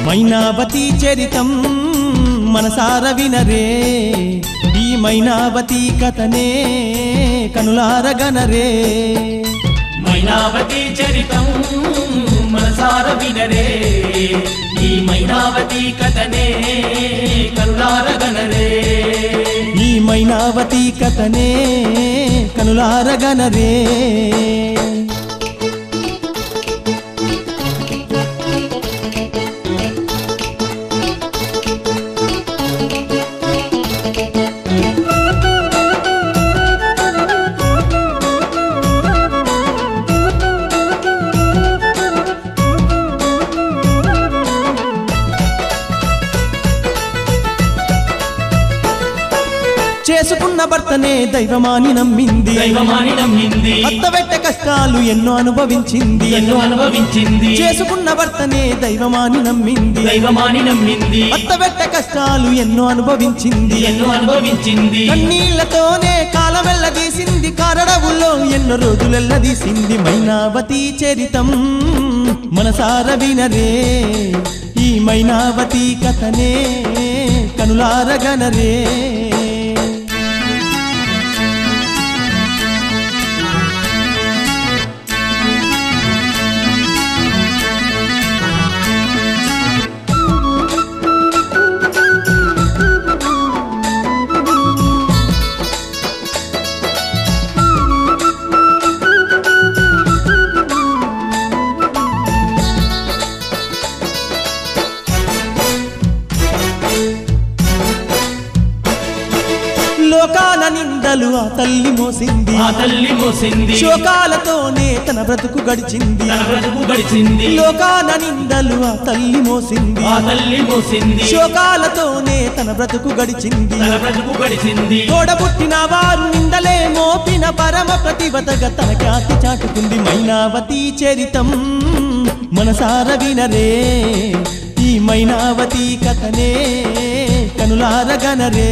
మైనావతి చరితం మనసార వినరే ఈ మైనావతి కథనే కనులార గనరే మైనావతి చరితం మనసార వినరే ఈ మైనావతి కథనే కరుణార గణరే ఈ మైనావతి కథనే కనులార గనరే చేసుకున్న భర్తనే దైవమాని నమ్మింది దైవమాని నమ్మింది అత్తవెట్ట కష్టాలు ఎన్నో అనుభవించింది ఎన్నో అనుభవించింది చేసుకున్న భర్తనే దైవమాని నమ్మింది దైవమాని నమ్మింది అత్తవెట్ట కష్టాలు ఎన్నో అనుభవించింది ఎన్నో అనుభవించింది కన్నీళ్లతోనే కాలవెల్లదీసింది కారడవుల్లో ఎన్నో రోజులెల్లదీసింది మైనావతి చరితం మనసార వినరే ఈ మైనావతి కథనే కనులార గనరే లోకాల నిందలు ఆ తల్లి మోసింది ఆ తల్లి మోసింది శోకాలతోనే తన బ్రతుకు గడిచింది తన బ్రతుకు గడిచింది లోకాల నిందలు ఆ తల్లి మోసింది ఆ తల్లి మోసింది శోకాలతోనే తన బ్రతుకు గడిచింది తన బ్రతుకు గడిచింది తోడబుట్టిన వారు నిందలే మోపిన పరమ ప్రతిభతగా తన ఖ్యాతి చాటుకుంది మైనావతి చరితం మనసార వినరే ఈ మైనావతి కథనే కనులార గనరే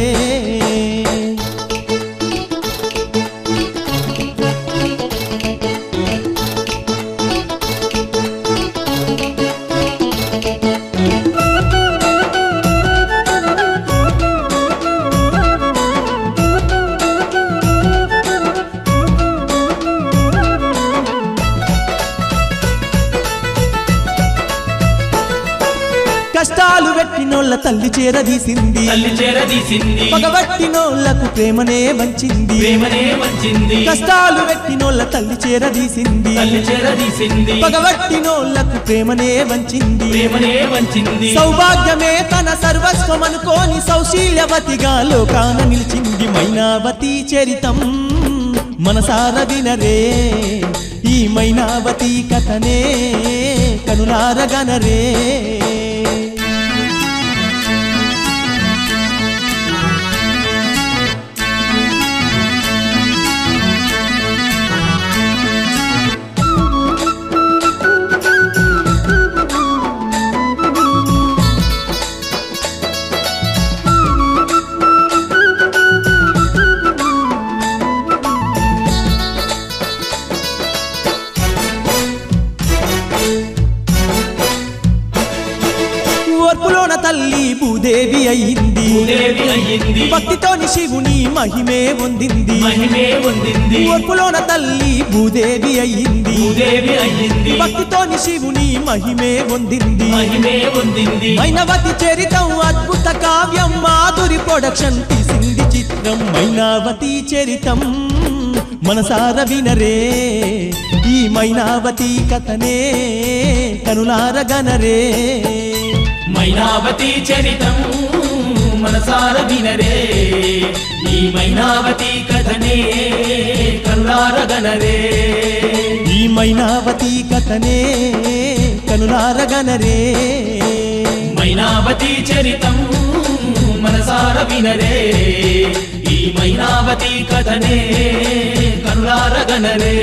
కష్టాలు పెట్టినోళ్ళ తల్లి చేరదీసింది తల్లి చేరదీసింది పగబట్టినోళ్లకు ప్రేమనే వంచింది ప్రేమనే వంచింది కష్టాలు పెట్టినోళ్ళ తల్లి చేరదీసింది తల్లి చేరదీసింది పగబట్టినోళ్లకు ప్రేమనే వంచింది ప్రేమనే వంచింది సౌభాగ్యమే తన సర్వస్వం అనుకోని సౌశీల్యవతిగా లోకాన నిలిచింది మైనావతి చరితం మనసార వినరే ఈ మైనావతి కథనే కనులార గనరే ఓర్పులోన తల్లి భూదేవి అయింది భూదేవి అయ్యింది భక్తితోని శివుని మహిమే పొందింది మహిమే పొందింది ఓర్పులోన తల్లి భూదేవి అయింది భూదేవి అయ్యింది భక్తితోని శివుని మహిమే పొందింది మహిమే పొందింది మైనవతి చరితం అద్భుత కావ్యం మాధురి ప్రొడక్షన్ తీసింది చిత్రం మైనావతి చరితం మనసార వినరే ఈ మైనావతి కథనే కనులార గనరే మైనావతి చరితం మనసార వినరే ఈ మైనావతి కథనే కరుణార గణరే ఈ మైనావతి కథనే కనులార గనరే మైనావతి చరితం మనసార వినరే ఈ మైనావతి కథనే కరుణార గణరే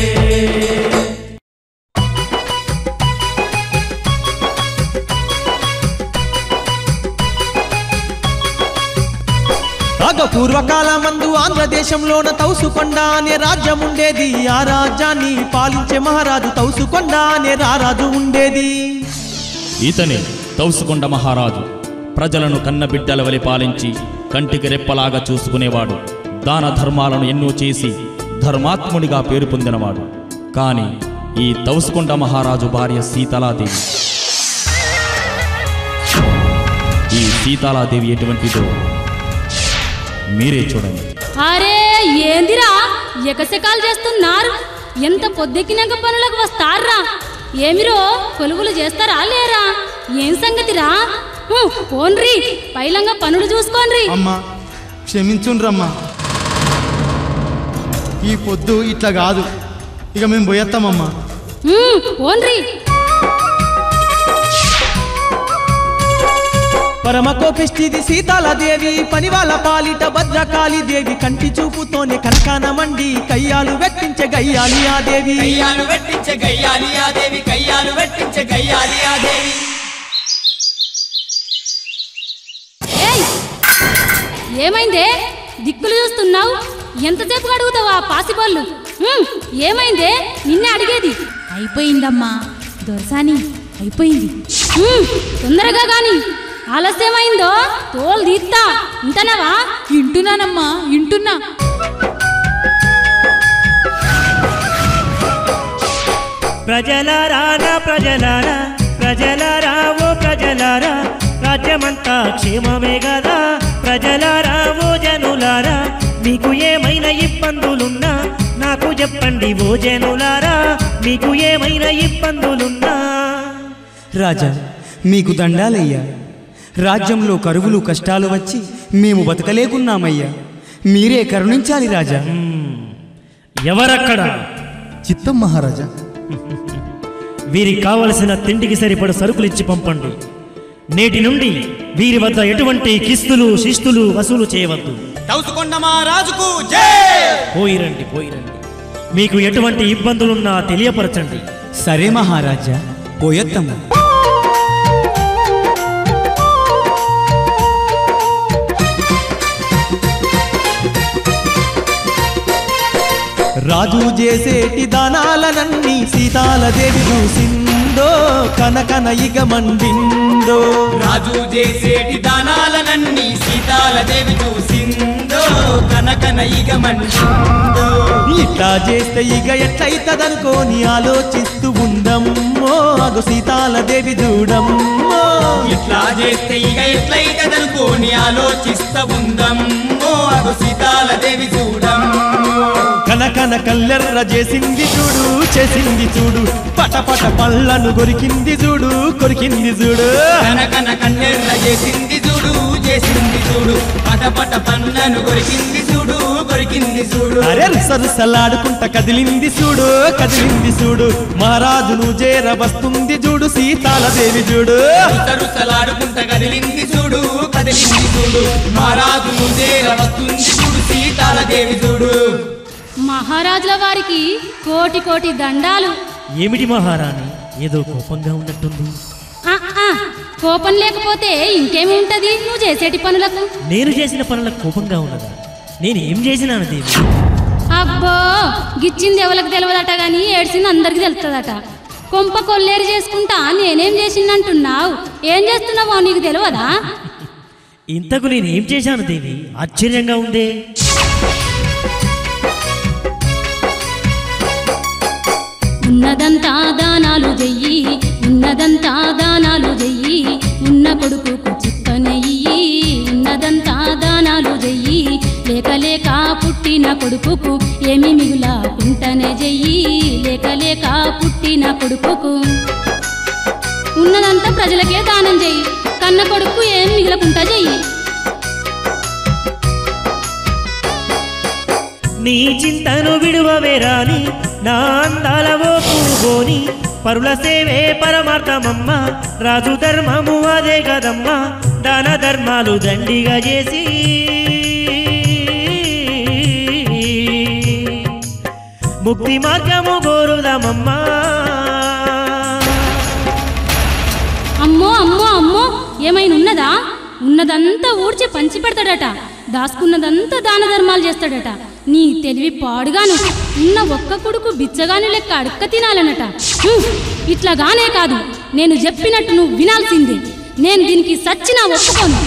అగ పూర్వకాల మందు ఆంధ్రదేశంలోన తౌసుకొండ అనే రాజ్యం ఉండేది ఆ రాజ్యాన్ని పాలించే మహారాజు తౌసుకొండ అనే రారాజు ఉండేది ఇతనే తౌసుకొండ మహారాజు ప్రజలను కన్నబిడ్డల వలి పాలించి కంటికి రెప్పలాగా చూసుకునేవాడు దాన ధర్మాలను ఎన్నో చేసి ధర్మాత్ముడిగా పేరు పొందినవాడు కాని ఈ తౌసుకొండ మహారాజు భార్య సీతలాదేవి ఈ సీతాలాదేవి ఎటువంటిదో మీరే చూడండి అరే ఏందిరా ఎకసెకాలు చేస్తున్నారు ఎంత పొద్దెక్కినాక పనులకు వస్తారా ఏమిరో కొలువులు చేస్తారా లేరా ఏం సంగతిరా హు, పోన్రి పైలంగా పనులు చూసుకోన్రి అమ్మా క్షమించుండ్రమ్మా ఈ పొద్దు ఇట్లా కాదు ఇక మేము పోయేస్తామమ్మా హ్మ్, పోన్రి పరమ కోపిష్టిది సీతాలదేవి పనివాళ్ళ పాలిట భద్రకాళి దేవి కంటి చూపుతోనే కనకాన మండి కయ్యాలు వెట్టించే గయ్యాలి ఆ దేవి కయ్యాలు పెట్టించే గయ్యాలి ఆ దేవి కయ్యాలు పెట్టించే గయ్యాలి ఆ దేవి ఏయ్ ఏమైందే దిక్కులు చూస్తున్నావు ఎంతసేపు అడుగుతావా పాసిబళ్ళు హ్మ్, ఏమైందే నిన్నే అడిగేది అయిపోయిందమ్మా దొరసాని అయిపోయింది హ్మ్, తొందరగా గాని ఆలస్యమైందో తోలు తీస్తా ఉంటనవా వింటున్నానమ్మా వింటున్నా ప్రజలారా నా ప్రజలారా ప్రజలారా ఓ ప్రజలారా రాజ్యమంతా క్షేమమే కదా ప్రజలారా ఓ జనులారా మీకు ఏమైనా ఇబ్బందులున్నా నాకు చెప్పండి ఓ జనులారా మీకు ఏమైనా ఇబ్బందులున్నా రాజా మీకు దండాలయ్యా రాజ్యంలో కరువులు కష్టాలు వచ్చి మేము బతకలేకున్నామయ్యా మీరే కరుణించాలి రాజా ఎవరక్కడ చిత్తం మహారాజా వీరికి కావలసిన తిండికి సరిపడ సరుకులు ఇచ్చి పంపండి నేటి నుండి వీరి వద్ద ఎటువంటి కిస్తులు శిస్తులు వసూలు చేయవద్దు తౌసుకొండ మహారాజుకు జై పోయిరండి పోయిరండి మీకు ఎటువంటి ఇబ్బందులున్నా తెలియపరచండి సరే మహారాజా పోయొత్తము రాజు చేసేటి దానాలనన్ని సీతాలదేవి చూసిందో కనకన ఇక మండిందో రాజు చేసేటి దానాలనన్ని సీతాలదేవి చూసిందో కనకన ఇగ మంచిందో ఇట్లా చేస్తే ఇక ఎట్లయితదనుకోని ఆలోచిస్తూ ఉందమ్మో అగు సీతాలదేవి చూడమ్మో ఇట్లా చేస్తే ఇక ఎట్లయితదనుకోని ఆలోచిస్తా ఉందమ్మో అగు సీతాలదేవి చూడమ్మో కనకన కల్లెర్ర చేసింది చూడు చేసింది చూడు పటపట పళ్ళను కొరికింది చూడు కొరికింది చూడు కనకన కన్నెర్ర చేసింది చూడు చేసింది చూడు పట పట పన్నను కొరికింది చూడు కొరికింది చూడు అరే రుసరుసలాడుకుంట కదిలింది చూడు కదిలింది చూడు మహారాజును చేర వస్తుంది చూడు సీతాలదేవి చూడు రుసరుసలాడుకుంట కదిలింది చూడు కదిలింది చూడు మహారాజు ముదేర వస్తుంది చూడు సీతాలదేవి చూడు మహారాజుల వారికి కోటి కోటి దండాలు ఏమిటి మహారాణి ఏదో కోపంగా ఉన్నట్టుంది ఆ, ఆ, కోపం లేకపోతే ఇంకేమి ఉంటది నువ్వు చేసేటి పనులకు నేను చేసిన పనులకు కోపంగా ఉన్నదా నేను ఏం చేసినాను దేవి అబ్బో గిచ్చింది ఎవరికి తెలియదట గాని ఏడ్చింది అందరికి తెలుస్తుందట కొంప కొల్లేరు చేసుకుంటా నేనేం చేసిందంటున్నావు ఏం చేస్తున్నావో నీకు తెలియదా ఇంతకు నేను ఏం చేశాను దేవి ఆశ్చర్యంగా ఉందే ఉన్నదంతా దానాలు చెయ్యి ఉన్నదంతా దానాలు చెయ్యి ఉన్న కొడుకుకు చిక్కనెయ్యి ఉన్నదంతా దానాలు చెయ్యి లేక లేక పుట్టిన కొడుకుకు ఏమి మిగులాకుంటనే చెయ్యి లేక లేక పుట్టిన కొడుకుకు ఉన్నదంతా ప్రజలకే దానం చెయ్యి కన్న కొడుకు ఏం మిగలకుంటా చెయ్యి నీ చింతను విడువవే రాని నా అందాల ఓ పూగోని పరుల సేవే పరమార్థమమ్మ రాజు ధర్మము అదే కదమ్మా దాన ధర్మాలు దండిగా చేసి ముక్తి మార్గము గోరుదమమ్మా అమ్మో అమ్మో అమ్మో ఏమైనా ఉన్నదా ఉన్నదంతా ఊడ్చి పంచి పెడతాడట దాసుకున్నదంతా దాన ధర్మాలు చేస్తాడట నీ తెలివి పాడుగాను ఉన్న ఒక్క కొడుకు బిచ్చగాని లెక్క అడుక్క తినాలనట హ్మ్, ఇట్లాగానే కాదు నేను చెప్పినట్టు నువ్వు వినాల్సిందే నేను దీనికి సచ్చినా ఒప్పుకోను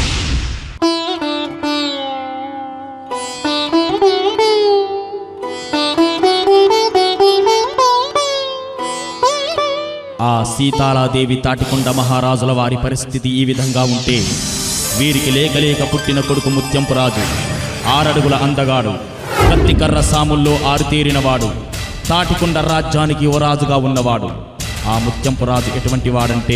ఆ సీతాలాదేవి తాటికొండ మహారాజుల వారి పరిస్థితి ఈ విధంగా ఉంటే వీరికి లేక లేక పుట్టిన కొడుకు ముత్యంపు రాజు ఆరడుగుల అందగాడు కత్తికర్ర సాముల్లో ఆరుతేరినవాడు తాటికొండ రాజ్యానికి యువరాజుగా ఉన్నవాడు ఆ ముత్యంపు రాజు ఎటువంటి వాడంటే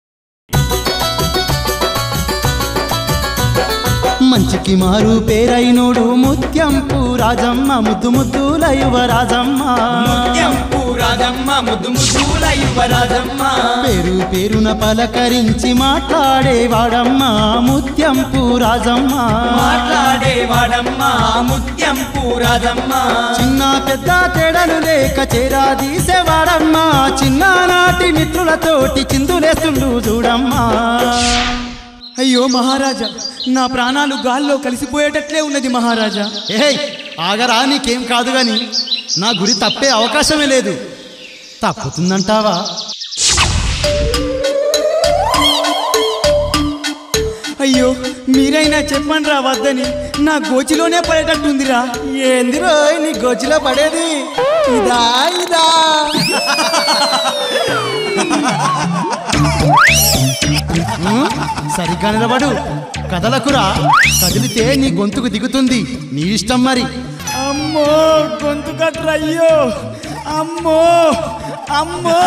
మంచికి మారు పేరైనోడు ముత్యంపు రాజమ్మ ముద్దు ముద్దుల యువరాజమ్మ ముత్యంపు రాజమ్మ ముద్దు ముద్దుల యువరాజమ్మ పేరు పేరున పలకరించి మాట్లాడేవాడమ్మ ముత్యంపు రాజమ్మ మాట్లాడేవాడమ్మ ముత్యంపు రాజమ్మ చిన్న పెద్ద తేడలు లేక చేరాదీసేవాడమ్మ చిన్ననాటి మిత్రులతోటి చిందులేస్తుండు చూడమ్మా అయ్యో మహారాజా నా ప్రాణాలు గాల్లో కలిసిపోయేటట్లే ఉన్నది మహారాజా ఏయ్ ఆగరా నీకేం కాదు గాని నా గురి తప్పే అవకాశమే లేదు తప్పుతుందంటావా అయ్యో మీరైనా చెప్పండి రా వద్దని నా గోచిలోనే పడేటట్టుందిరా ఏంది రోయ్ నీ గోచిలో పడేది ఇదా ఇదా ఉమ్, సరిగ్గా నిలబడు కదలకురా కదిలితే నీ గొంతుకు దిగుతుంది నీ ఇష్టం మరి అమ్మో గొంతు కట్రా అయ్యో అమ్మో అమ్మో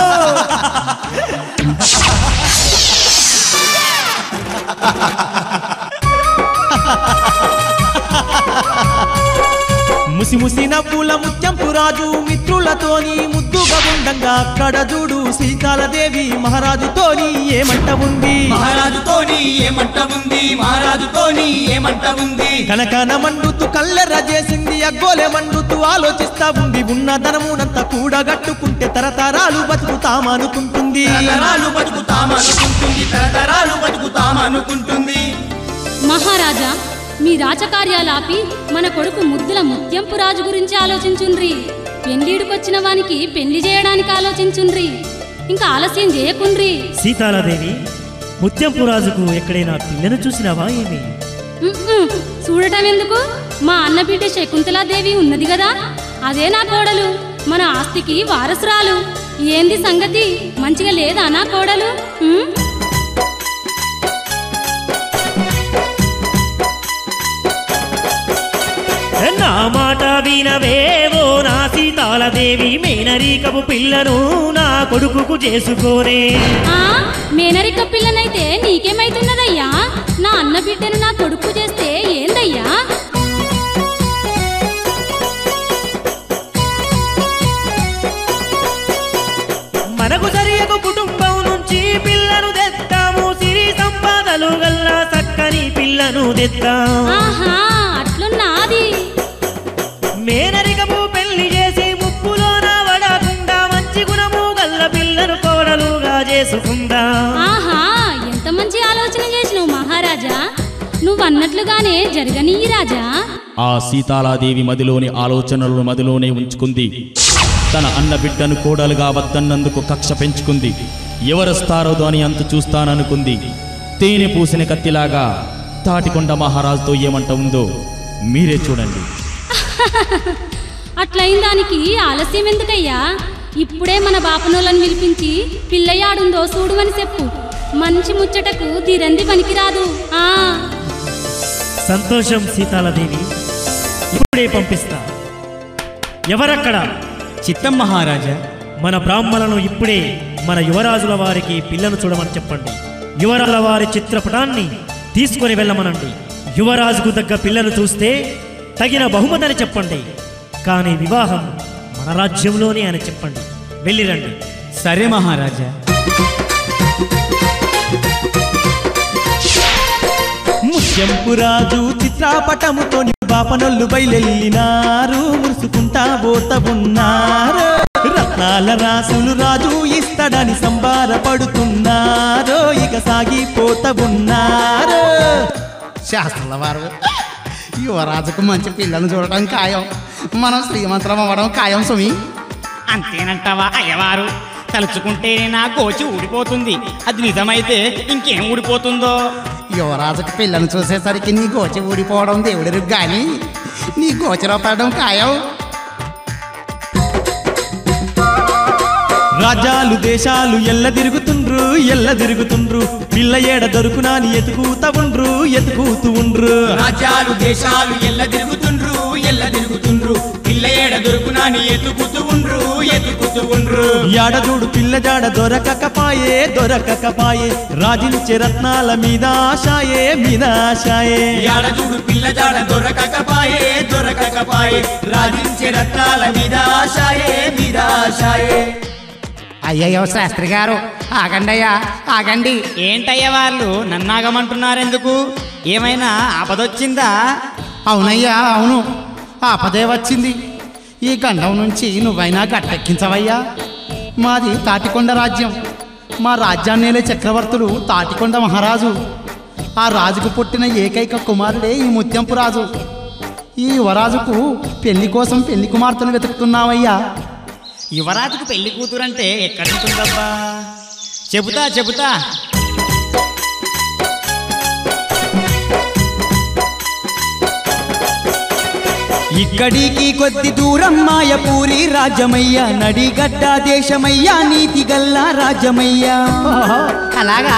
ముసి ముసి నవ్వుల ముత్యంపు రాజు మిత్రులతోని ముద్దుగా ఉండంగా అక్కడ చూడు సీతాలదేవి మహారాజుతోని ఏమంట ఉంది మహారాజుతోని ఏమంట ఉంది మహారాజుతోని ఏమంట ఉంది కనకన మండుతూ కల్లెర్ర చేసింది అగ్గోలే మండుతూ ఆలోచిస్తా ఉంది ఉన్న ధనమునంతా కూడగట్టుకుంటే తరతరాలు బతుకుతామనుకుంటుంది తరతరాలు బతుకుతామనుకుంటుంది తరతరాలు బతుకుతామనుకుంటుంది మహారాజా మీ రాజకార్యాలు ఆపి మన కొడుకు ముద్దుల ముత్యంపు రాజు గురించి ఆలోచించుండ్రి పెళ్లిడికొచ్చిన వానికి పెళ్లి చేయడానికి ఆలోచించుండ్రి ఇంకా ఆలస్యం చేయకుండ్రి సీతాలాదేవి ముత్యంపు రాజుకు ఎక్కడైనా పిల్లను చూసినావా ఏమి ఉమ్మ్. చూడటం ఎందుకు మా అన్న బిడ్డ శకుంతలాదేవి ఉన్నది కదా అదే నా కోడలు మన ఆస్తికి వారసురాలు ఏంది సంగతి మంచిగా లేదా నా కోడలు ఉమ్? నా మాట వినవేవో నా సీతాలదేవి మేనరీకపు పిల్లను నా కొడుకుకు చేసుకోనే ఆ మేనరిక పిల్లనైతే నీకేమైతున్నదయ్యా నా అన్న బిడ్డను నా కొడుకు చేస్తే ఏందయ్యా మనకు సరియకు కుటుంబం నుంచి పిల్లను తెస్తాము సిరి సంపాదలు గల్లా చక్కని పిల్లను తెస్తాం ఆహా అట్లున్నాది మేనరికము పెళ్లి చేసి ముప్పులోన వడకుండా మంచి గుణము గల్ల పిల్లను కోడలుగా చేసుకుందాం ఆహా ఎంత మంచి ఆలోచన చేసినావు మహారాజా నువ్వు అన్నట్లుగానే జరగనీయి రాజా ఆ సీతాలాదేవి మదిలోని ఆలోచనలను మదిలోనే ఉంచుకుంది తన అన్న బిడ్డను కోడలుగా వద్దన్నందుకు కక్ష పెంచుకుంది ఎవరొస్తారో అని అంతు చూస్తాననుకుంది తేనె పూసిన కత్తిలాగా తాటికొండ మహారాజుతో ఏమంట ఉందో మీరే చూడండి అట్లయిన దానికి ఆలస్యం ఎందుకయ్యా ఇప్పుడే మన బాపనోళ్ళని పిలిపించి పిల్లయాడుందో చూడుమని చెప్పు మంచి ముచ్చటకు దిరంది పనికిరాదు ఆ సంతోషం సీతాలదేవి ఇప్పుడే పంపిస్తా ఎవరక్కడ చిత్తం మహారాజా మన బ్రాహ్మణులను ఇప్పుడే మన యువరాజుల వారికి పిల్లను చూడమని చెప్పండి యువరాజుల వారి చిత్రపటాన్ని తీసుకొని వెళ్ళమనండి యువరాజుకు తగ్గ పిల్లను చూస్తే తగిన బహుమతి చెప్పండి కానీ వివాహం మన రాజ్యంలోనే అని చెప్పండి వెళ్ళిరండి సరే మహారాజా ముత్యంపు రాజు చిత్రపటముతోని బాపనొల్లు బయలెళ్ళినారు మురుసుకుంటా పోత ఉన్నారు రత్నాల రాసులు రాజు ఇస్తాడని సంబారపడుతున్నారు ఇక సాగిపోత ఉన్నారు శాస్త్రాల వారు యువరాజుకు మంచి పిల్లను చూడటం ఖాయం మనం శ్రీమంతులం అవ్వడం ఖాయం సుమి అంతేనంటావా అయ్యవారు తలుచుకుంటేనే నా గోచి ఊడిపోతుంది అది నిజమైతే ఇంకేం ఊడిపోతుందో యువరాజుకు పిల్లను చూసేసరికి నీ గోచి ఊడిపోవడం దేవుడిరు గాని నీ గోచలో పడడం ఖాయం రాజ్యాలు దేశాలు ఎల్ల తిరుగుతుండ్రు ఎల్ల తిరుగుతుండ్రు పిల్ల ఏడ దొరుకునాని ఎతుకుతా ఉండ్రు ఎతుకుతూ ఉండ్రు రాజ్యాలు దేశాలు ఎల్ల తిరుగుతుండ్రు ఎల్ల తిరుగుతుండ్రు పిల్ల ఏడ దొరుకునాని ఎతుకుతూ ఉండ్రు ఎతుకుతూ ఉండ్రు యాడ చూడు పిల్ల జాడ దొరకకపాయే దొరకకపాయే రాజించే రత్నాల మీద ఆశాయే మీద ఆశాయే యాడదూడు పిల్ల జాడ దొరకకపాయే దొరకకపాయే రాజించే రత్నాల మీద ఆశాయే మీద ఆశాయే అయ్యయ్యో శాస్త్రి గారు ఆగండి అయ్యా ఆగండి ఏంటయ్య వాళ్ళు నన్నాగమంటున్నారెందుకు ఏమైనా ఆపదొచ్చిందా అవునయ్యా అవును ఆపదే వచ్చింది ఈ గండం నుంచి నువ్వైనా గట్టెక్కించవయ్యా మాది తాటికొండ రాజ్యం మా రాజ్యాన్నేలే చక్రవర్తులు తాటికొండ మహారాజు ఆ రాజుకు పుట్టిన ఏకైక కుమారుడే ఈ ముత్యంపు రాజు ఈ యువరాజుకు పెళ్లి కోసం పెళ్లి కుమార్తెను వెతుకుతున్నావయ్యా యువరాజుకు పెళ్లి కూతురంటే ఎక్కడుంటుందబ్బా చెబుతా చెబుతా ఇక్కడికి కొద్ది దూరం మాయపూరి రాజ్యమయ్యా నడిగడ్డ దేశమయ్యా నీతి గల్లా రాజ్యమయ్యా ఓహో అలాగా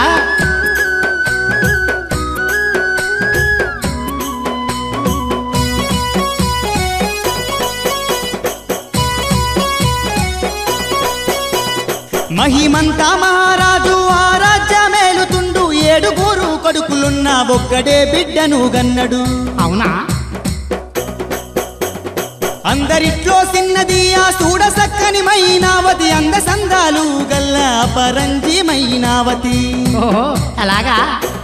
మహిమంతా మహారాజు ఆ రాజ్యమేలుతుండు ఏడుగురు కొడుకులున్న ఒక్కడే బిడ్డను గన్నడు అవునా అందరిట్లో చిన్నది ఆ చూడ సక్కని మైనావతి అంద సందాలు గల్ల పరంజి మైనావతి ఓహో అలాగా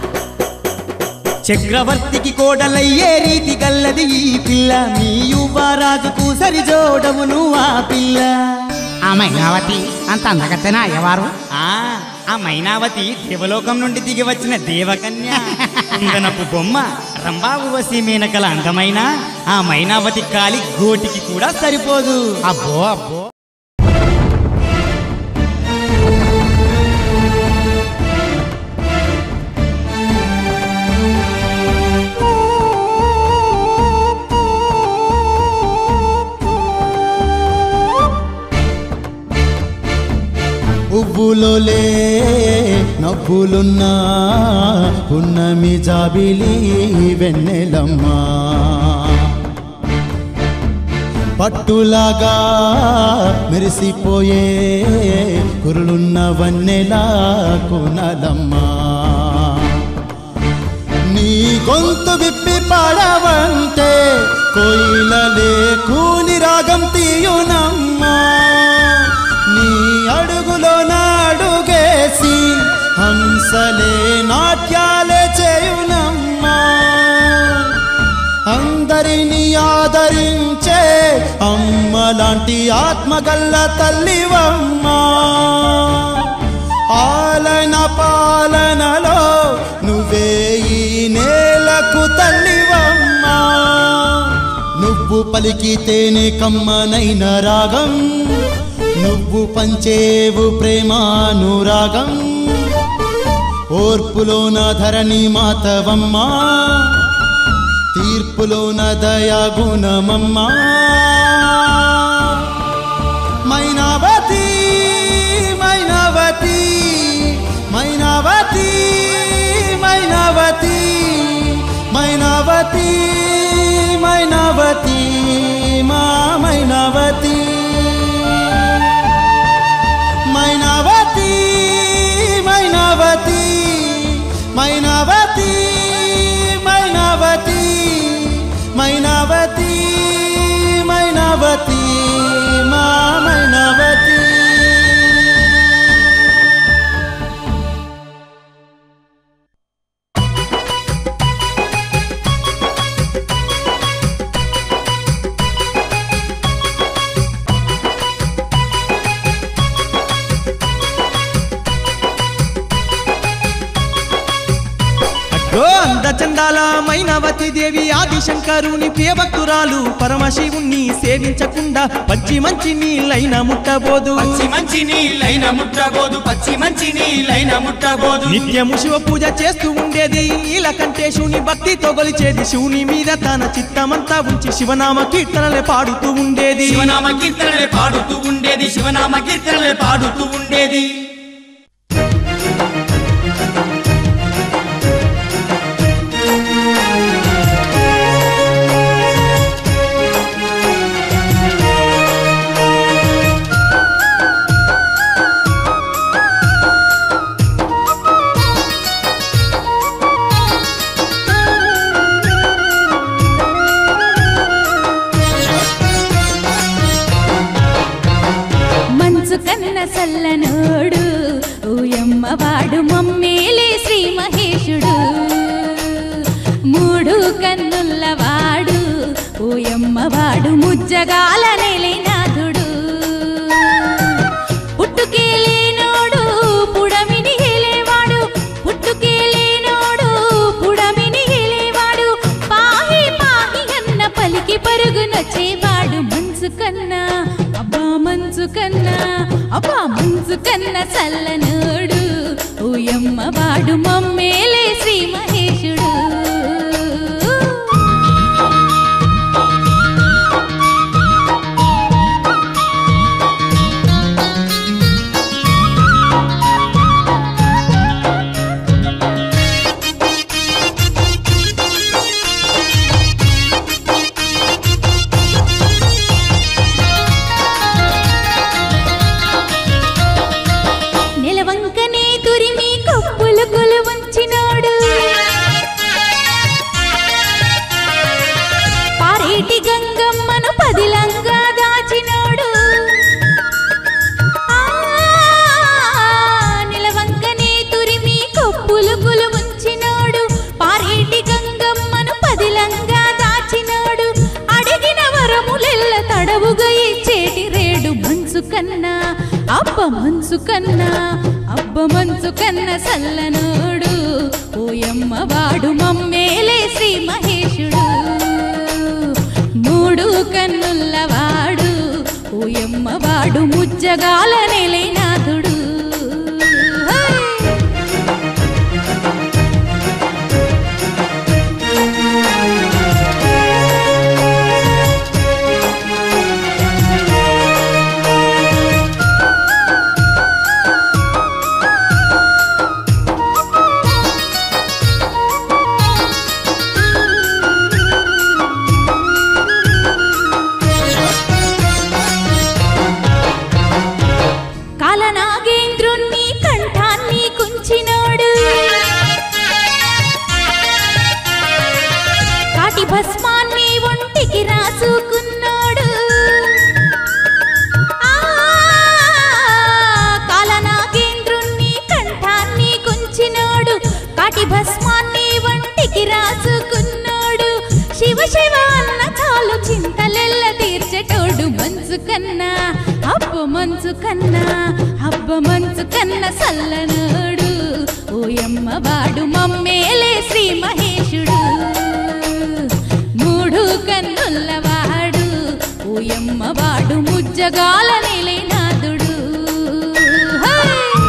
చక్రవర్తికి కోడలయ్యే రీతి గల్లది ఈ పిల్ల మీ యువరాజుకు సరిజోడవును ఆ పిల్ల ఆ మైనావతి అంత అందగత్తెనా అయ్యవారు ఆ ఆ మైనావతి దేవలోకం నుండి దిగి వచ్చిన దేవకన్య కుందనపు బొమ్మ రంబాబు వసి మేనకల అందమైన ఆ మైనావతి కాలి గోటికి కూడా సరిపోదు అబ్బో అబ్బో పువ్వులోలే నవ్వులున్నా పున్నమి జాబిలి వెన్నెలమ్మా పట్టులాగా మెరిసిపోయే కురులున్న వన్నెలా కొనలమ్మా నీ గొంతు విప్పి పాడవంటే కోయిలలే కూని రాగం తీయునమ్మా నీ అడుగులో నాడుగేసి హంసలే నాట్యాలే చేయునమ్మా అందరినీ ఆదరించే అమ్మ లాంటి ఆత్మగల్ల తల్లివమ్మా ఆలన పాలనలో నువ్వే ఈ నేలకు తల్లివమ్మా నువ్వు పలికితేనే కమ్మనైన రాగం నువ్వు పంచేవు ప్రేమానురాగం ఓర్పులోన ధరణి మాతవమ్మా తీర్పులోన దయా గుణమమ్మా మైనావతి మైనావతి మైనావతి మైనావతి మైనావతి మైనావతి మా మైనావతి మైనావతి మైనావతి మైనావతి మైనావతి మైనావతి మైనావతి మా మైనావతి ఓ అందచందాల మైనవతి దేవి ఆదిశంకరుని ప్రియభక్తురాలు పరమశివుణ్ణి సేవించకుండా పచ్చి మంచి నీళ్ళైన ముట్టబోదు పచ్చి మంచి నీళ్ళైన ముట్టబోదు పచ్చి మంచి నీళ్ళైన ముట్టబోదు నిత్యము శివ పూజ చేస్తూ ఉండేది నీలకంఠేశుని భక్తితో గొలిచేది శివుని మీద తన చిత్తమంతా ఉంచి శివనామ కీర్తనలే పాడుతూ ఉండేది శివనామ కీర్తనలే పాడుతూ ఉండేది శివనామ కీర్తనలే పాడుతూ ఉండేది మంచు కన్న సల్లనోడు ఊయమ్మ వాడు మమ్మేలే శ్రీ మహేశుడు మూడు కన్నుల్ల వాడు ఊయమ్మ వాడు ముజ్జగాల నెలినాథుడు పుట్టుకేలేనోడు పుడమిని హేలేవాడు పుట్టుకేలేనోడు పుడమిని హేలేవాడు పాహి పాహి అన్న పలికి పరుగునొచ్చేవాడు మంచు కన్నా అబ్బా మంచు కన్నా అబ్బా మంచు కన్న చల్లనోడు ఊయమ్మ వాడు మమ్మేలే శ్రీ మహేశుడు నెలవంకనే తురిమి కప్పులు కొలు ఉంచినోడు పారేటి గంగమ్మను పదిలంగా దాచినోడు ఆ, నెలవంకనే తురిమి కప్పులు కొలు ఉంచినోడు పారేటి గంగమ్మను పదిలంగా దాచినోడు అడిగిన వరములెల్ల తడవుగా ఇచ్చేటి రేడు మంచు కన్నా అబ్బ మంచు కన్నా అబ్బ మంచు కన్న సల్లనోడు ఓయమ్మ వాడు మమ్మేలే శ్రీ మహేశుడు మూడు కన్నుల్ల వాడు ఓయమ్మ వాడు ముజ్జగాల నెలైనాథుడు హై! కాలనాగేంద్రుణ్ణి కంఠాన్ని కుంచినోడు కాటి భస్మాన్ని ఒంటికి రాసుకున్నాడు ఆ, కాలనాగేంద్రుణ్ణి కంఠాన్ని కుంచినోడు కాటి భస్మాన్ని ఒంటికి రాసుకున్నాడు శివ శివ అన్న చాలు చింతలెల్ల తీర్చటోడు మంచు కన్నా అబ్బ మంచు కన్నా అబ్బ మంచు కన్న సల్లనోడు ఓయమ్మ వాడు మమ్మేలే శ్రీ మహేశుడు మూడు కన్నుల్ల వాడు ఓయమ్మ వాడు ముజ్జగాల నిలైనాథుడు హై!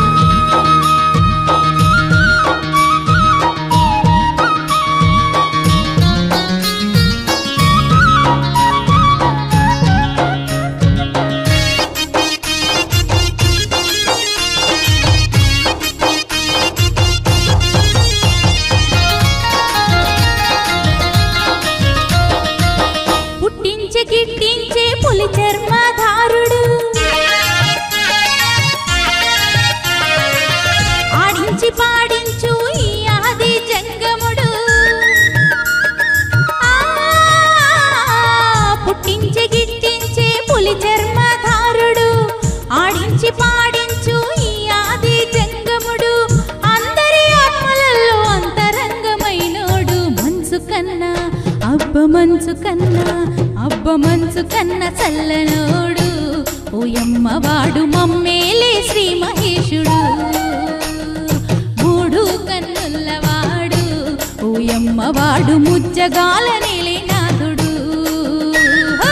పుట్టించే గిట్టించే పులి చర్మధారుడు ఆడించి పాడించు ఈ ఆది జంగముడు ఆ, పుట్టించే గిట్టించే పులి చర్మధారుడు ఆడించి పాడించు ఈ ఆది జంగముడు అందరి ఆత్మలలో అంతరంగమైనోడు మనసు కన్నా అబ్బ మనసు కన్నా అబ్బ మనసు కన్న చల్లనోడు ఓయమ్మ వాడు మమ్మేలే శ్రీ మహేశుడు మూడు కన్నుల్ల వాడు అమ్మవాడు ముజ్జగాల నిలినాథుడు హై!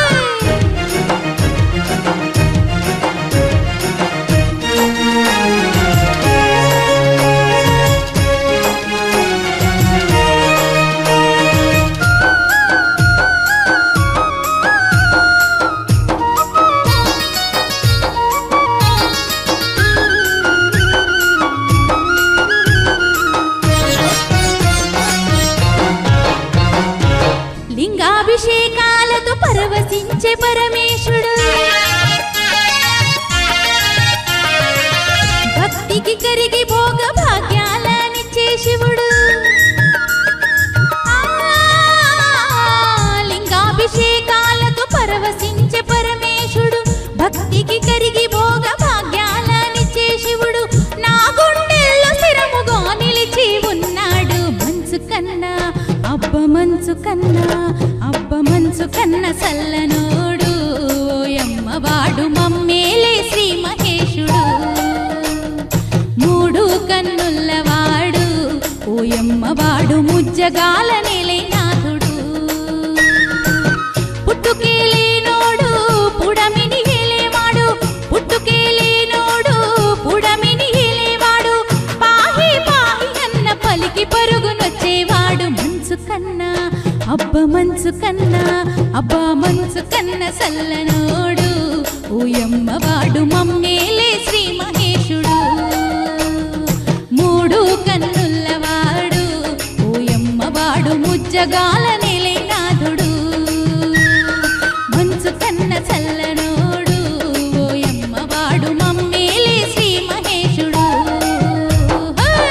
లింగాభిషేకాలతో పరవశించే పరమేశుడు భక్తికి కరిగి భోగ భాగ్యాలనిచ్చే శివుడు ఆ, లింగాభిషేకాలతో పరవశించే పరమేశుడు భక్తికి కరిగి భోగ భాగ్యాలనిచ్చే శివుడు నా గుండెల్లో స్థిరముగా నిలిచి ఉన్నాడు మంచు కన్నా అబ్బ మంచు కన్నా అబ్బ మంచు కన్న సల్లనోడు ఓయమ్మవాడు మమ్మేలే శ్రీ మహేశుడు మూడు కన్నుల్లవాడు ఓయమ్మవాడు ముజ్జగాల నిలయనాథుడు పుట్టుకేలేనోడు పుడమిని ఏలేవాడు పుట్టుకేలేనోడు పుడమిని ఏలేవాడు పాహి పాహి అన్న పలికి పరుగునొచ్చేవాడు మంచు కన్నా అబ్బ మంచు కన్నా అబ్బా మంచు కన్న సల్లనోడు ఓయమ్మవాడు మమ్మేలే శ్రీ మహేశుడు మూడు కన్నుల్లవాడు ఓయమ్మవాడు ముజ్జగాల నిలయనాథుడు మంచు కన్న చల్లనోడు ఓయమ్మవాడు మమ్మేలే శ్రీ మహేశుడు హై!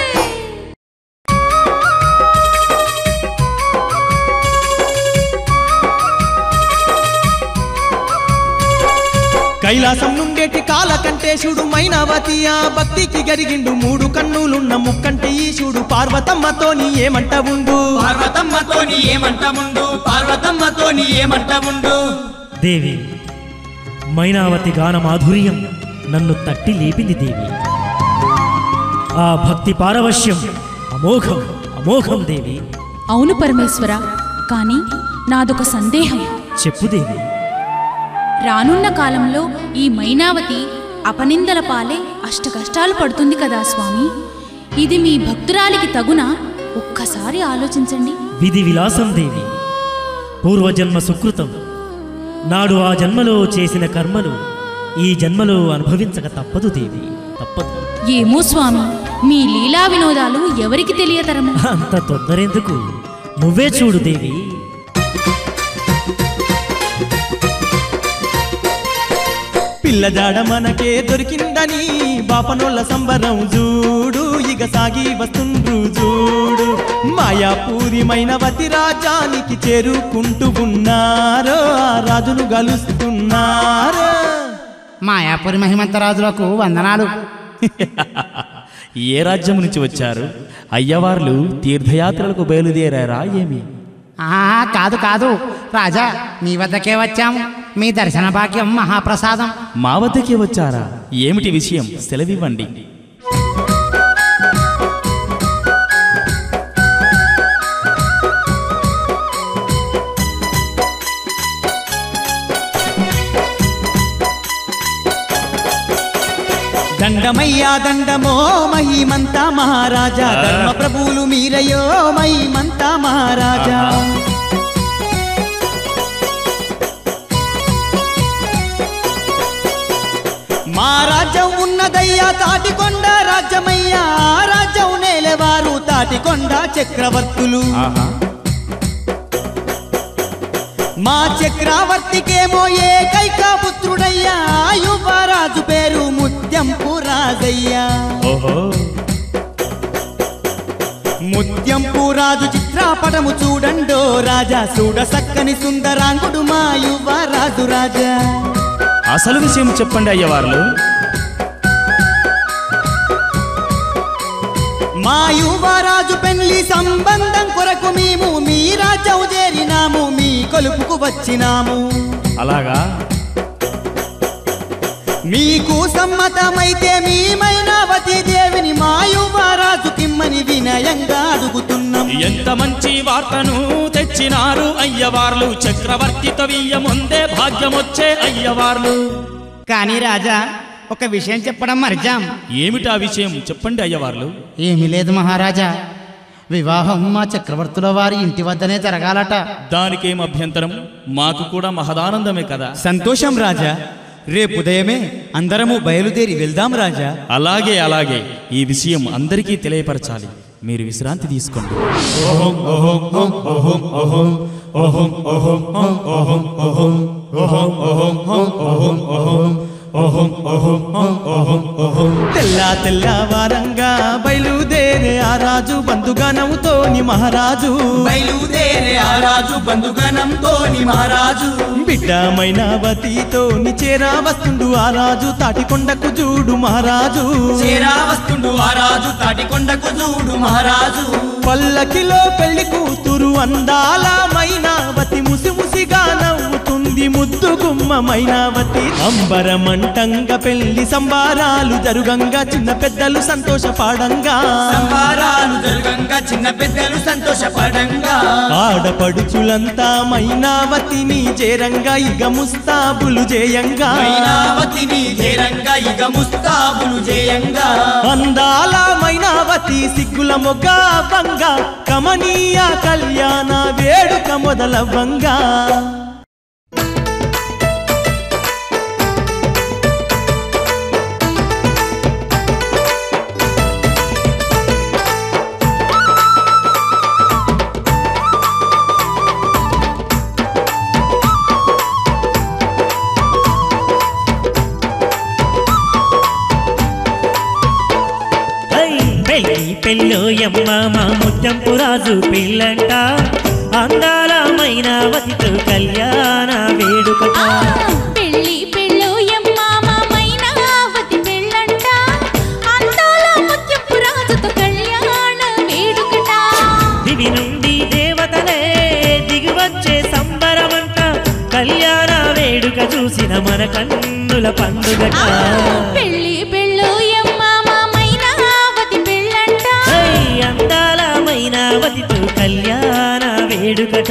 కైలాసం నుండేటి కాలకంటేశుడు మైనావతియ భక్తికి గరిగిండు మూడు కన్నులున్న ముక్కంటి ఈశుడు పార్వతమ్మతోని ఏమంట ఉండు పార్వతమ్మతోని ఏమంట ఉండు పార్వతమ్మతోని ఏమంట ఉండు దేవి మైనావతి గాన మాధుర్యం నన్ను తట్టి లేపింది దేవి ఆ భక్తి పారవశ్యం అమోఘం అమోఘం దేవి అవును పరమేశ్వర కానీ నాదొక సందేహం చెప్పు దేవి రానున్న కాలంలో ఈ మైనావతి అపనిందల పాలే అష్ట కష్టాలు పడుతుంది కదా స్వామి ఇది మీ భక్తురాలికి తగునా ఒక్కసారి ఆలోచించండి విధి విలాసం దేవి పూర్వజన్మ సుకృతం నాడు ఆ జన్మలో చేసిన కర్మలు ఈ జన్మలో అనుభవించక తప్పదు దేవి తప్పదు ఏమో స్వామి మీ లీలా వినోదాలు ఎవరికి తెలియతరము అంత తొందరెందుకు నువ్వే చూడు దేవి పిల్లజాడ మనకే దొరికిందని బాపనోళ్ళ సంబరం చూడు ఇక సాగి వస్తుండ్రు చూడు మాయాపూరి మైనవతి రాజానికి చేరుకుంటూ ఉన్నారో ఆ రాజును గలుస్తున్నారో మాయాపురి మహిమంతరాజులకు వందనాలు ఏ రాజ్యం నుంచి వచ్చారు అయ్యవార్లు తీర్థయాత్రలకు బయలుదేరారా ఏమి ఆ కాదు కాదు రాజా మీ వద్దకే వచ్చాము మీ దర్శన భాగ్యం మహాప్రసాదం మా వద్దకే వచ్చారా ఏమిటి విషయం సెలవివ్వండి దండమయ్యా దండమో మహిమంత మహారాజా ధర్మ ప్రభువులు మీరయో మహిమంత మహారాజా మా రాజ్యం ఉన్నదయ్యా తాటికొండ రాజ్యమయ్యా ఆ రాజ్యం నేలవారు తాటికొండ చక్రవర్తులు మా చక్రవర్తికేమో ఏకైక పుత్రుడయ్యా ఆ యువరాజు పేరు ముత్యంపు రాజయ్యా ఓహో ముత్యంపు రాజు చిత్రపటము చూడండో రాజా చూడ సక్కని సుందరాంగుడు మా యువరాజు రాజా అసలు విషయం చెప్పండి అయ్యవార్లు మా యువరాజు పెళ్లి సంబంధం కొరకు మేము మీ రాజ్యం చేరినాము మీ కొలుపుకు వచ్చినాము అలాగా మీకు సమ్మతమైతే మీ మైనావతి దేవిని మా యువరాజు కిమ్మని వినయంగా అడుగుతున్నాం ఎంత మంచి వార్తను తెచ్చినారు అయ్యవార్లు చక్రవర్తితో వియ్య ముందే భాగ్యమొచ్చే అయ్యవార్లు కానీ రాజా ఒక విషయం చెప్పడం మర్జాం ఏమిటా విషయం చెప్పండి అయ్యవార్లు ఏమీ లేదు మహారాజా వివాహం మా చక్రవర్తుల వారి ఇంటి వద్దనే జరగాలట దానికేం అభ్యంతరం మాకు కూడా మహదానందమే కదా సంతోషం రాజా రేపు ఉదయమే అందరము బయలుదేరి వెళ్దాం రాజా అలాగే అలాగే ఈ విషయం అందరికీ తెలియపరచాలి మీరు విశ్రాంతి తీసుకోండి తెల్ల తెల్లవారంగా బయలుదేరే ఆ రాజు బంధుగణముతోని మహారాజు బయలుదేరే ఆ రాజు బంధుగణంతోని మహారాజు బిడ్డమైన వతితోని చేరా వస్తుండు ఆ రాజు తాటికొండకు చూడు మహారాజు చేరా వస్తుండు ఆ రాజు తాటికొండకు చూడు మహారాజు పల్లకిలో పెళ్లి కూతురు అందాల మైనావతి ముసి ముసిగా నవ్వుతుంది ముద్దు గుమ్మ మైనావతి అంబరమంటంగా పెళ్లి సంబారాలు జరుగంగా చిన్న పెద్దలు సంతోషపాడంగా సంబారాలు జరుగంగా చిన్న పెద్దలు సంతోషపడంగా ఆడపడుచులంతా మైనావతిని చేరంగా ఇక ముస్తాబులు చేయంగా మైనావతిని చేరంగా ఇక ముస్తాబులు చేయంగా అందాల మైనావతి సిగ్గుల మొగ్గ వంగా కమనీయ కళ్యాణ వేడుక మొదలవ్వంగా హై, పెళ్ళి పెళ్ళోయమ్మ మా ముత్యంపు రాజు పెళ్ళంట అందాల మైనావతితో కళ్యాణ వేడుకట పెళ్ళి పెళ్ళో ఎమ్మ మైనావతి పెళ్ళంట అందాల ముత్యపు రాజుతో కళ్యాణ వేడుకట దివి నుండి దేవతలే దిగి వచ్చే సంబరమంట కళ్యాణ వేడుక చూసిన మన కన్నుల పండుగట పెళ్ళి పెళ్ళో ఎమ్మ మైనావతి పెళ్ళంట హై, అందాల మైనావతితో కళ్యాణ వేడుకట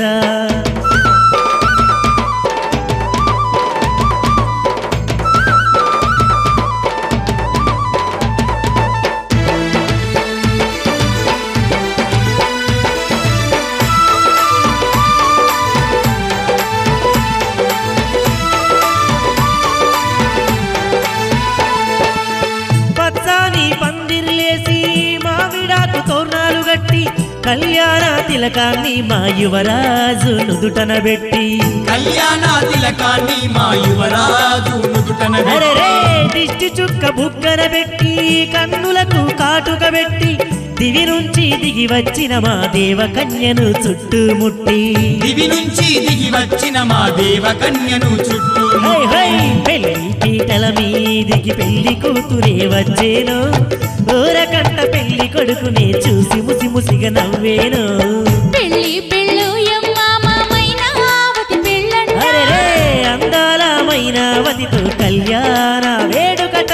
పచ్చాని పందిర్లేసి మావిడాకు తోరణాలు గట్టి కళ్యాణ తిలకాన్ని మా యువరాజు నుదుటన పెట్టి కళ్యాణ తిలకాన్ని మా యువరాజు నుదుటన అరెరే దిష్టి చుక్క బుగ్గన పెట్టి కన్నులకు కాటుక పెట్టి దివి నుంచి దిగి వచ్చిన మా దేవ కన్యను చుట్టుముట్టి దివి నుంచి దిగి వచ్చిన మా దేవ కన్యను చుట్టూ హై హై పెళ్లి పీటల మీదికి పెళ్లి కూతురే వచ్చేను ఊరకంట పెళ్లి కొడుకునే చూసి ముసి ముసిగా నవ్వేను పెళ్ళి పెళ్ళో ఎమ్మ మైనావతి పెళ్ళంట అరెరే అందాల మైనావతితో కళ్యాణ వేడుకట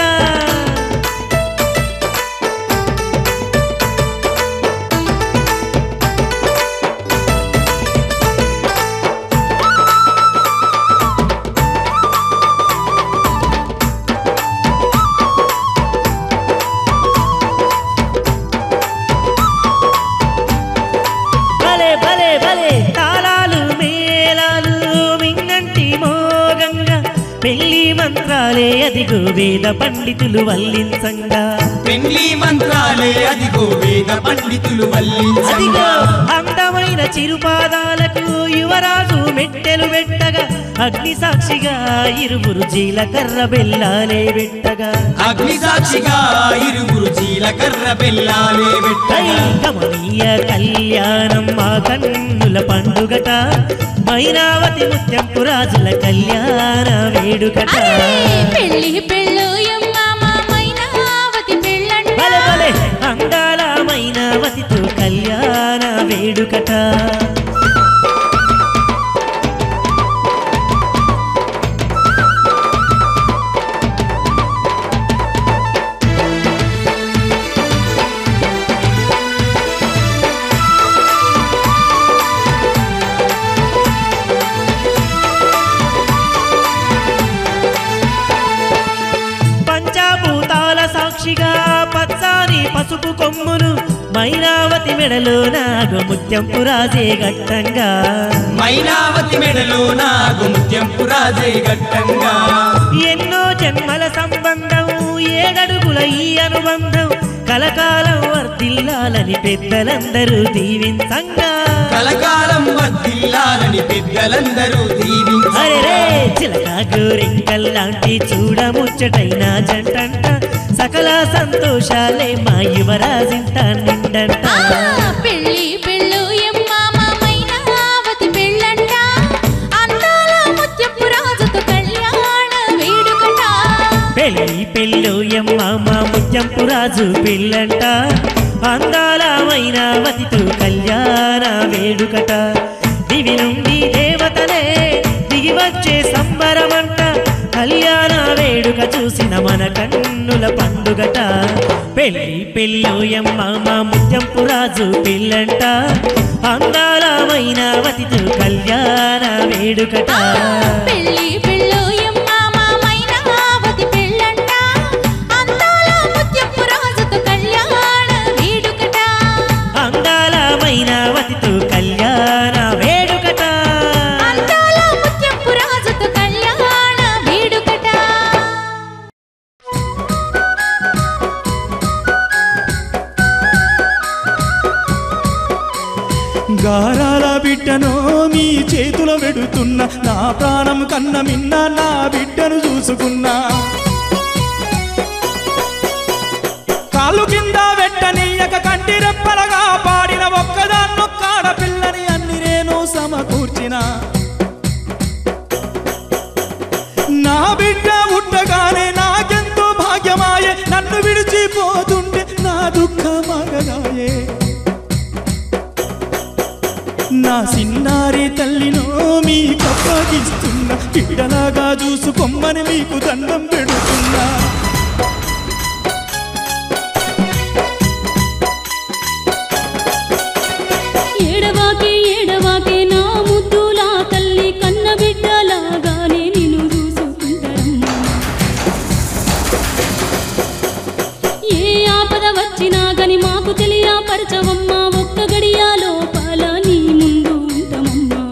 భలే భలే భలే తాళాలు మేళాలు మింగంటి మోగంగా పెళ్లి మంత్రాలే అదిగో వేద పండితులు వల్లించంగా పెళ్లి మంత్రాలే అదిగో వేద పండితులు అదిగో వల్లించంగా అందమైన చిరుపాదాలకు యువరాజు మెట్టెలు పెట్టగా అగ్ని సాక్షిగా ఇరువురు జీలకర్ర బెల్లాలే పెట్టగా అగ్ని సాక్షిగా ఇరుగురు జీలకర్ర బెల్లాలే హై, పెట్టగా కమనీయ కళ్యాణం మా కన్నుల పండుగట మైనావతి ముత్యంపు రాజుల కళ్యాణ వేడుకట పెళ్ళి పెళ్ళో ఎమ్మ మైనావతి పెళ్ళంట భలే భలే అందాల మైనావతితో కళ్యాణ వేడుకట పక్షిగా పచ్చాని పసుపు కొమ్మును మైనావతి మెడలో నాగు ముత్యంపు రాజే గట్టంగా మైనావతి మెడలో నాగు ముత్యంపు రాజే గట్టంగా ఎన్నో జన్మల సంబంధం ఏడడుగుల ఈ అనుబంధం కలకాలం వర్తిల్లాలని పెద్దలందరూ దీవించంగా కలకాలం వర్తిల్లాలని పెద్దలందరూ దీవించ అరే చిలక గోరింకల్లాంటి చూడముచ్చటైన జంటంట సకల సంతోషాలే మా యువరాజింట నిండంట పెళ్ళి పెళ్ళు ఎమ్మామ మైనావతి పెళ్ళంట అందాల ముత్యపు రాజుతో కళ్యాణ వేడుకట పెళ్ళి పెళ్ళు ఎమ్మామ ముత్యంపు రాజు పెళ్ళంట అందాల మైనావతితో కళ్యాణ వేడుకట దివి నుండి దేవతలే దిగి వచ్చే సంబరమంట కళ్యాణ వేడుక చూసిన మన కన్నుల పండుగట పెళ్ళి పెళ్ళు ఎమ్మామ ముత్యంపు రాజు పెళ్ళంట అందాల మైనావతితో కళ్యాణ వేడుకట పెళ్ళి పెళ్ళు ఎమ్మామ మైనావతి పెళ్ళంట అందాల ముత్యపు రాజుతో కళ్యాణ వేడుకట అందాల మైనావతితో కళ్యాణ వేడుకట అందాల ముత్యపు రాజుతో కళ్యాణ వేడుకట గారాల బిడ్డను మీ చేతుల వెడుతున్న నా ప్రాణం కన్న మిన్న నా బిడ్డను చూసుకున్నా కాలు కింద వెట్టనీయక కంటి రెప్పలగా పాడిన ఒక్కదాన్నొక్కాడ పిల్లని అన్ని నేను సమకూర్చిన నా బిడ్డ పుట్టగానే నాకెంతో భాగ్యమాయే నన్ను విడిచిపోతుంటే నా దుఃఖమగదాయే నా సిన్నారి తల్లినో మీ కప్పగిస్తున్న బిడ్డలాగా చూసుకోమ్మని మీకు దండం పెడుతున్నా ఏడవాకే ఏడవాకే నా ముద్దులా తల్లి కన్న బిడ్డలాగానే నిన్ను చూసుకుంటారమ్మా ఏ ఆపద వచ్చినా గని మాకు తెలియపరచవమ్మా ఒక్క గడియ లోపల నీ ముందు ఉంటామమ్మా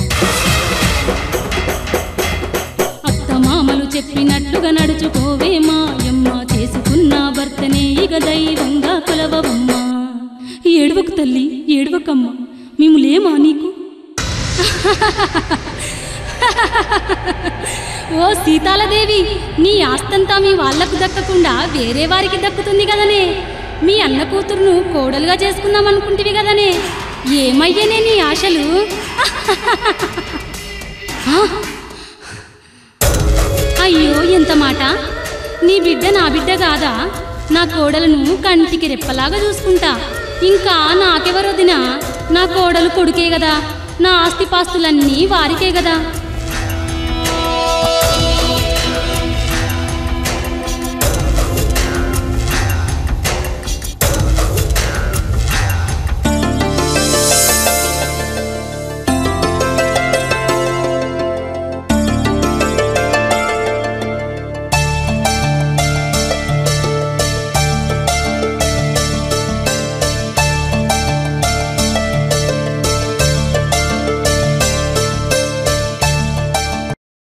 అత్త మామలు చెప్పినట్లుగా నడుచుకోవే మాయమ్మ చేసుకున్న భర్తనే ఇక దైవంగా కొలవమ్మా ఏడవకు తల్లి ఏడవకమ్మ మేము లేమా నీకు ఓ సీతాలదేవి నీ ఆస్తంతా మీ వాళ్లకు దక్కకుండా వేరే వారికి దక్కుతుంది కదనే మీ అన్న కూతురును కోడలుగా చేసుకుందాం అనుకుంటివి కదనే ఏమయ్యనే నీ ఆశలు ఆ? అయ్యో ఎంత మాట నీ బిడ్డ నా బిడ్డ కాదా నా కోడలను కంటికి రెప్పలాగా చూసుకుంటా ఇంకా నాకెవరొదినా నా కోడలు కొడుకే కదా నా ఆస్తిపాస్తులన్నీ వారికే కదా